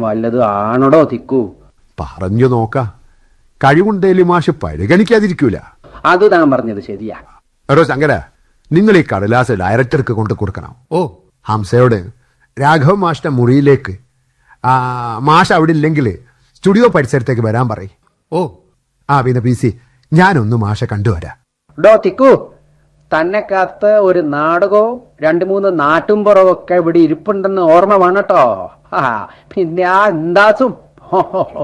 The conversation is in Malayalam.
വല്ലതും ആണോടോ തിക്കു പറഞ്ഞു നോക്ക കഴിവുണ്ടേലും മാഷ് പരിഗണിക്കാതിരിക്കൂല അത് താൻ പറഞ്ഞത് ശരിയാ എടോ ശങ്കര നിങ്ങൾ ഈ കടലാസ് ഡയറക്ടർക്ക് കൊണ്ട് കൊടുക്കണം ഓ ഹംസയോട് രാഘവ മാഷിന്റെ മുറിയിലേക്ക് ആ, മാഷ് അവിടെ ഇല്ലെങ്കിൽ സ്റ്റുഡിയോ പരിസരത്തേക്ക് വരാൻ പറയും ഓ ആ പിന്നെ പി സി ഞാനൊന്ന് മാഷെ കണ്ടുവരാം ഡോ തിക്കു തന്നെ കാത്ത് ഒരു നാടകവും രണ്ട് മൂന്ന് നാട്ടുംപുറവും ഒക്കെ ഇവിടെ ഇരിപ്പുണ്ടെന്ന് ഓർമ്മ വേണട്ടോ ആ പിന്നെ ആ എന്താസും